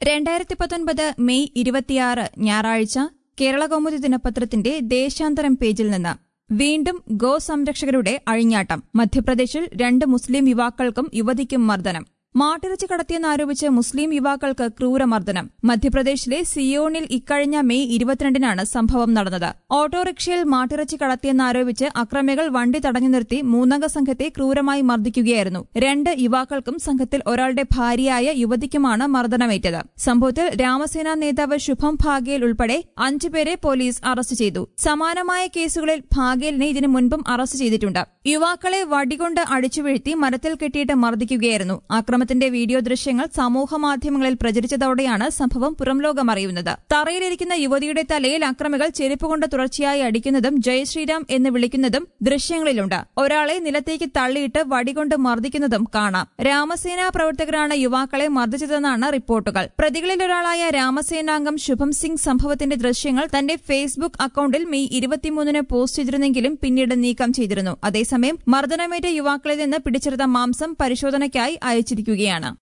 രണ്ടായിരത്തി പത്തൊൻപത് മെയ് ഇരുപത്തിയാറ് ഞായറാഴ്ച കേരള കൗമുദി ദിനപത്രത്തിന്റെ ദേശാന്തരം പേജിൽ നിന്ന് വീണ്ടും ഗോസംരക്ഷകരുടെ അഴിഞ്ഞാട്ടം മധ്യപ്രദേശിൽ രണ്ട് മുസ്ലിം യുവാക്കൾക്കും യുവതിക്കും മർദ്ദനം മാട്ടിറച്ചി കടത്തിയെന്നാരോപിച്ച് മുസ്ലിം യുവാക്കൾക്ക് ക്രൂരമർദ്ദനം മധ്യപ്രദേശിലെ സിയോണിൽ ഇക്കഴിഞ്ഞ മെയ് ഇരുപത്തിരണ്ടിനാണ് സംഭവം നടന്നത് ഓട്ടോറിക്ഷയിൽ മാട്ടിറച്ചി കടത്തിയെന്നാരോപിച്ച് അക്രമികൾ വണ്ടി തടഞ്ഞു നിർത്തി മൂന്നംഗ സംഘത്തെ ക്രൂരമായി മർദ്ദിക്കുകയായിരുന്നു രണ്ട് യുവാക്കൾക്കും സംഘത്തിൽ ഒരാളുടെ ഭാര്യയായ യുവതിക്കുമാണ് മർദ്ദനമേറ്റത് സംഭവത്തിൽ രാമസേന നേതാവ് ശുഭം ഭാഗേൽ ഉൾപ്പെടെ അഞ്ചുപേരെ പോലീസ് അറസ്റ്റ് ചെയ്തു സമാനമായ കേസുകളിൽ ഭാഗേലിനെ ഇതിനു മുൻപും അറസ്റ്റ് ചെയ്തിട്ടുണ്ട് യുവാക്കളെ വടികൊണ്ട് അടിച്ചു വീഴ്ത്തി മരത്തിൽ കെട്ടിയിട്ട് മർദ്ദിക്കുകയായിരുന്നു ആക്രമത്തിന്റെ വീഡിയോ ദൃശ്യങ്ങൾ സമൂഹമാധ്യമങ്ങളിൽ പ്രചരിച്ചതോടെയാണ് സംഭവം പുറംലോകം അറിയുന്നത് തറയിലിരിക്കുന്ന യുവതിയുടെ തലയിൽ അക്രമികൾ ചെരുപ്പ് കൊണ്ട് തുടർച്ചയായി അടിക്കുന്നതും ജയ് ശ്രീരാം എന്ന് വിളിക്കുന്നതും ദൃശ്യങ്ങളിലുണ്ട് ഒരാളെ നിലത്തേക്ക് തള്ളിയിട്ട് വടികൊണ്ട് മർദ്ദിക്കുന്നതും കാണാം രാമസേന പ്രവർത്തകരാണ് യുവാക്കളെ മർദ്ദിച്ചതെന്നാണ് റിപ്പോർട്ടുകൾ പ്രതികളിലൊരാളായ രാമസേനാംഗം ശുഭം സിംഗ് സംഭവത്തിന്റെ ദൃശ്യങ്ങൾ തന്റെ ഫേസ്ബുക്ക് അക്കൌണ്ടിൽ മെയ് ഇരുപത്തിമൂന്നിന് പോസ്റ്റ് ചെയ്തിരുന്നെങ്കിലും പിന്നീട് നീക്കം ചെയ്തിരുന്നു അതേസമയം മർദ്ദനമേറ്റ യുവാക്കളിൽ നിന്ന് പിടിച്ചെടുത്ത മാംസം പരിശോധനയ്ക്കായി അയച്ചിരിക്കുകയാണ്